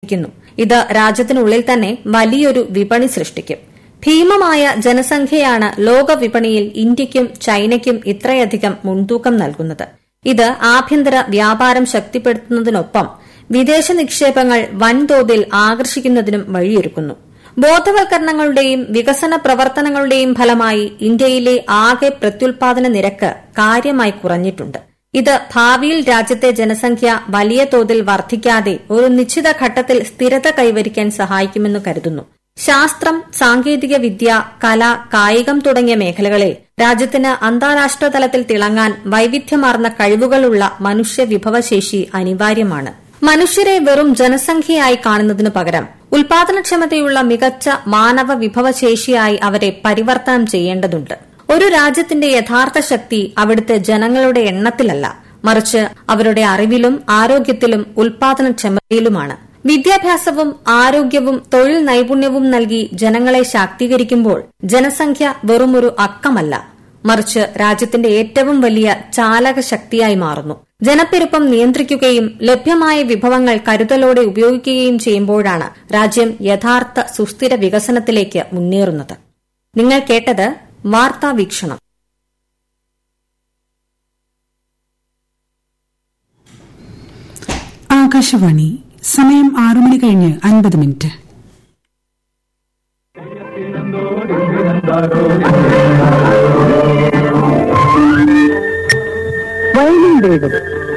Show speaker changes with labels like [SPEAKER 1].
[SPEAKER 1] ക്കുന്നു ഇത് രാജ്യത്തിനുള്ളിൽ തന്നെ വലിയൊരു വിപണി സൃഷ്ടിക്കും ഭീമമായ ജനസംഖ്യയാണ് ലോക വിപണിയിൽ ഇന്ത്യയ്ക്കും ചൈനയ്ക്കും ഇത്രയധികം മുൻതൂക്കം നൽകുന്നത് ഇത് ആഭ്യന്തര വ്യാപാരം ശക്തിപ്പെടുത്തുന്നതിനൊപ്പം വിദേശ നിക്ഷേപങ്ങൾ വൻതോതിൽ ആകർഷിക്കുന്നതിനും വഴിയൊരുക്കുന്നു ബോധവൽക്കരണങ്ങളുടെയും വികസന പ്രവർത്തനങ്ങളുടെയും ഫലമായി ഇന്ത്യയിലെ ആകെ പ്രത്യുൽപാദന നിരക്ക് കാര്യമായി കുറഞ്ഞിട്ടുണ്ട് ഇത് ഭാവിയിൽ രാജ്യത്തെ ജനസംഖ്യ വലിയ തോതിൽ വർദ്ധിക്കാതെ ഒരു നിശ്ചിത ഘട്ടത്തിൽ സ്ഥിരത കൈവരിക്കാൻ സഹായിക്കുമെന്ന് കരുതുന്നു ശാസ്ത്രം സാങ്കേതിക വിദ്യ കല കായികം തുടങ്ങിയ മേഖലകളിൽ രാജ്യത്തിന് അന്താരാഷ്ട്ര തലത്തിൽ തിളങ്ങാൻ വൈവിധ്യമാർന്ന കഴിവുകളുള്ള മനുഷ്യ വിഭവശേഷി അനിവാര്യമാണ് മനുഷ്യരെ വെറും ജനസംഖ്യയായി കാണുന്നതിനു പകരം ഉൽപാദനക്ഷമതയുള്ള മികച്ച മാനവ വിഭവശേഷിയായി അവരെ പരിവർത്തനം ചെയ്യേണ്ടതുണ്ട് ഒരു രാജ്യത്തിന്റെ യഥാർത്ഥ ശക്തി അവിടുത്തെ ജനങ്ങളുടെ എണ്ണത്തിലല്ല മറിച്ച് അവരുടെ അറിവിലും ആരോഗ്യത്തിലും ഉൽപാദനക്ഷമതയിലുമാണ് വിദ്യാഭ്യാസവും ആരോഗ്യവും തൊഴിൽ നൈപുണ്യവും നൽകി ജനങ്ങളെ ശാക്തീകരിക്കുമ്പോൾ ജനസംഖ്യ വെറുമൊരു അക്കമല്ല മറിച്ച് രാജ്യത്തിന്റെ ഏറ്റവും വലിയ ചാലക ശക്തിയായി മാറുന്നു ജനപ്പെരുപ്പം നിയന്ത്രിക്കുകയും ലഭ്യമായ വിഭവങ്ങൾ കരുതലോടെ ഉപയോഗിക്കുകയും ചെയ്യുമ്പോഴാണ് രാജ്യം യഥാർത്ഥ സുസ്ഥിര വികസനത്തിലേക്ക് മുന്നേറുന്നത് നിങ്ങൾ കേട്ടത് വാർത്താ വീക്ഷണം
[SPEAKER 2] ആകാശവാണി സമയം ആറു മണി കഴിഞ്ഞ് അൻപത് മിനിറ്റ്
[SPEAKER 3] വയലിൻ വേഗം